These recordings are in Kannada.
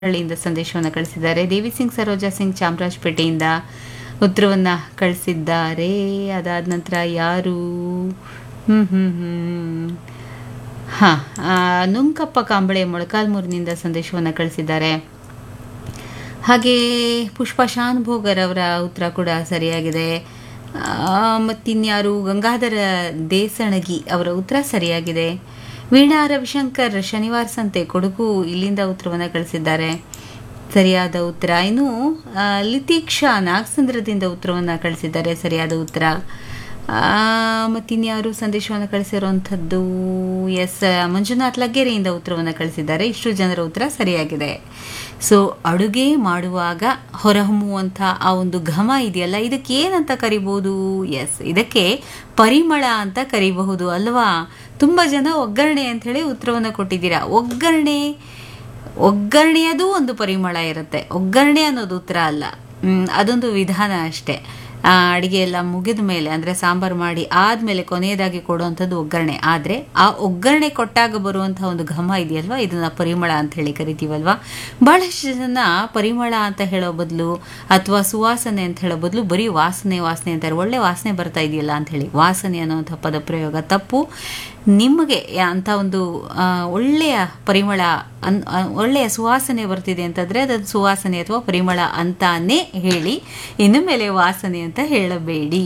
ಹಳ್ಳಿಯಿಂದ ಸಂದೇಶವನ್ನು ಕಳಿಸಿದ್ದಾರೆ ದೇವಿ ಸಿಂಗ್ ಸರೋಜಾ ಸಿಂಗ್ ಚಾಮರಾಜಪೇಟೆಯಿಂದ ಉತ್ತರವನ್ನು ಕಳಿಸಿದ್ದಾರೆ ಅದಾದ ನಂತರ ಯಾರು ಹ್ಮ್ ಹ್ಮ್ ಹ್ಮ್ ಹಾಂ ನುಂಕಪ್ಪ ಕಾಂಬಳೆ ಮೊಳಕಾಲ್ಮೂರಿನಿಂದ ಸಂದೇಶವನ್ನು ಕಳಿಸಿದ್ದಾರೆ ಹಾಗೆ ಪುಷ್ಪ ಶಾನ್ಭೋಗರ್ ಅವರ ಉತ್ತರ ಕೂಡ ಸರಿಯಾಗಿದೆ ಆ, ಮತ್ತಿನ್ಯಾರು ಗಂಗಾಧರ ದೇಸಣಗಿ ಅವರ ಉತ್ತರ ಸರಿಯಾಗಿದೆ ವೀಣಾ ರವಿಶಂಕರ್ ಶನಿವಾರ ಸಂತೆ ಕೊಡಗು ಇಲ್ಲಿಂದ ಉತ್ತರವನ್ನು ಕಳಿಸಿದ್ದಾರೆ ಸರಿಯಾದ ಉತ್ತರ ಇನ್ನು ಆ, ಲಿತೀಕ್ಷಾ ನಾಗಸಂದ್ರದಿಂದ ಉತ್ತರವನ್ನು ಕಳಿಸಿದ್ದಾರೆ ಸರಿಯಾದ ಉತ್ತರ ಆ, ಮತ್ತಿನ್ಯಾರು ಸಂದೇಶವನ್ನು ಕಳಿಸಿರುವಂಥದ್ದು ಎಸ್ ಮಂಜುನಾಥ್ ಲಗ್ಗೆರೆಯಿಂದ ಉತ್ತರವನ್ನು ಕಳಿಸಿದ್ದಾರೆ ಇಷ್ಟು ಜನರ ಉತ್ತರ ಸರಿಯಾಗಿದೆ ಸೊ ಅಡುಗೆ ಮಾಡುವಾಗ ಹೊರಹೊಮ್ಮುವಂಥ ಆ ಒಂದು ಘಮ ಇದೆಯಲ್ಲ ಇದಕ್ಕೆ ಏನಂತ ಕರಿಬೋದು ಎಸ್ ಇದಕ್ಕೆ ಪರಿಮಳ ಅಂತ ಕರಿಬಹುದು ಅಲ್ವಾ ತುಂಬ ಜನ ಒಗ್ಗರಣೆ ಅಂತ ಹೇಳಿ ಉತ್ತರವನ್ನು ಕೊಟ್ಟಿದ್ದೀರಾ ಒಗ್ಗರಣೆ ಒಗ್ಗರಣೆಯದು ಒಂದು ಪರಿಮಳ ಇರುತ್ತೆ ಒಗ್ಗರಣೆ ಅನ್ನೋದು ಉತ್ತರ ಅಲ್ಲ ಹ್ಮ್, ಅದೊಂದು ವಿಧಾನ ಅಷ್ಟೇ ಆ, ಅಡಿಗೆ ಎಲ್ಲ ಮುಗಿದ ಮೇಲೆ ಅಂದರೆ ಸಾಂಬಾರು ಮಾಡಿ ಆದಮೇಲೆ ಕೊನೆಯದಾಗಿ ಕೊಡುವಂಥದ್ದು ಒಗ್ಗರಣೆ ಆದರೆ ಆ ಒಗ್ಗರಣೆ ಕೊಟ್ಟಾಗ ಬರುವಂತಹ ಒಂದು ಘಮ ಇದೆಯಲ್ವಾ ಇದನ್ನ ಪರಿಮಳ ಅಂತ ಹೇಳಿ ಕರಿತೀವಲ್ವಾ ಬಹಳಷ್ಟು ಜನ ಪರಿಮಳ ಅಂತ ಹೇಳೋ ಬದಲು ಅಥವಾ ಸುವಾಸನೆ ಅಂತ ಹೇಳೋ ಬದಲು ಬರೀ ವಾಸನೆ ವಾಸನೆ ಅಂತಾರೆ ಒಳ್ಳೆ ವಾಸನೆ ಬರ್ತಾ ಇದೆಯಲ್ಲ ಅಂತ ಹೇಳಿ ವಾಸನೆ ಅನ್ನುವಂಥ ಪದ ಪ್ರಯೋಗ ತಪ್ಪು ನಿಮಗೆ ಅಂತ ಒಂದು ಆ, ಒಳ್ಳೆಯ ಪರಿಮಳ ಅನ್ ಆ, ಒಳ್ಳೆಯ ಸುವಾಸನೆ ಬರ್ತಿದೆ ಅಂತಂದ್ರೆ ಅದು ಸುವಾಸನೆ ಅಥವಾ ಪರಿಮಳ ಅಂತಾನೆ ಹೇಳಿ ಇನ್ನು ಮೇಲೆ ವಾಸನೆ ಅಂತ ಹೇಳಬೇಡಿ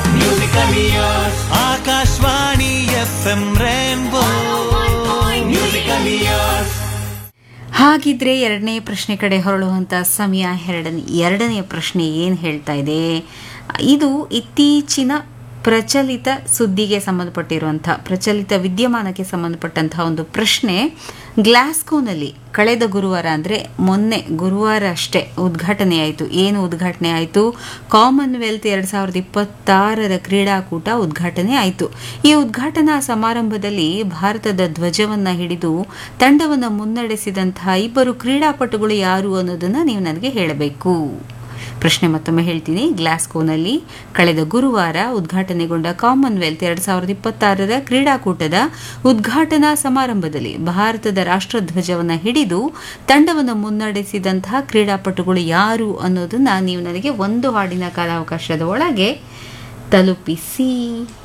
Akashvani F M rainbow musical years ಹಾಗಿದ್ರೆ ಎರಡನೇ ಪ್ರಶ್ನೆ ಕಡೆ ಹೊರಳುವಂಥ ಸಮಯ ಎರಡನೇ ಎರಡನೇ ಪ್ರಶ್ನೆ ಏನು ಹೇಳ್ತಾ ಇದೆ ಇದು ಇತ್ತೀಚಿನ ಪ್ರಚಲಿತ ಸುದ್ದಿಗೆ ಸಂಬಂಧಪಟ್ಟಿರುವಂಥ ಪ್ರಚಲಿತ ವಿದ್ಯಮಾನಕ್ಕೆ ಸಂಬಂಧಪಟ್ಟಂತಹ ಒಂದು ಪ್ರಶ್ನೆ ಗ್ಲಾಸ್ಕೋನಲ್ಲಿ ಕಳೆದ ಗುರುವಾರ ಅಂದರೆ ಮೊನ್ನೆ ಗುರುವಾರ ಅಷ್ಟೇ ಉದ್ಘಾಟನೆ ಆಯಿತು ಏನು ಉದ್ಘಾಟನೆ ಆಯಿತು ಕಾಮನ್ವೆಲ್ತ್ ಎರಡು ಸಾವಿರದ ಇಪ್ಪತ್ತಾರರ ಕ್ರೀಡಾಕೂಟ ಉದ್ಘಾಟನೆ ಆಯಿತು ಈ ಉದ್ಘಾಟನಾ ಸಮಾರಂಭದಲ್ಲಿ ಭಾರತದ ಧ್ವಜವನ್ನು ಹಿಡಿದು ತಂಡವನ್ನು ಮುನ್ನಡೆಸಿದಂತಹ ಇಬ್ಬರು ಕ್ರೀಡಾಪಟುಗಳು ಯಾರು ಅನ್ನೋದನ್ನು ನೀವು ನನಗೆ ಹೇಳಬೇಕು ಪ್ರಶ್ನೆ ಮತ್ತೊಮ್ಮೆ ಹೇಳ್ತೀನಿ ಗ್ಲಾಸ್ಕೋನಲ್ಲಿ ಕಳೆದ ಗುರುವಾರ ಉದ್ಘಾಟನೆಗೊಂಡ ಕಾಮನ್ವೆಲ್ತ್ ಎರಡ್ ಸಾವಿರದ ಇಪ್ಪತ್ತಾರರ ಕ್ರೀಡಾಕೂಟದ ಉದ್ಘಾಟನಾ ಸಮಾರಂಭದಲ್ಲಿ ಭಾರತದ ರಾಷ್ಟ್ರಧ್ವಜವನ್ನು ಹಿಡಿದು ತಂಡವನ್ನು ಮುನ್ನಡೆಸಿದಂತಹ ಕ್ರೀಡಾಪಟುಗಳು ಯಾರು ಅನ್ನೋದನ್ನ ನೀವು ನನಗೆ ಒಂದು ಹಾಡಿನ ಕಾಲಾವಕಾಶದ ಒಳಗೆ ತಲುಪಿಸಿ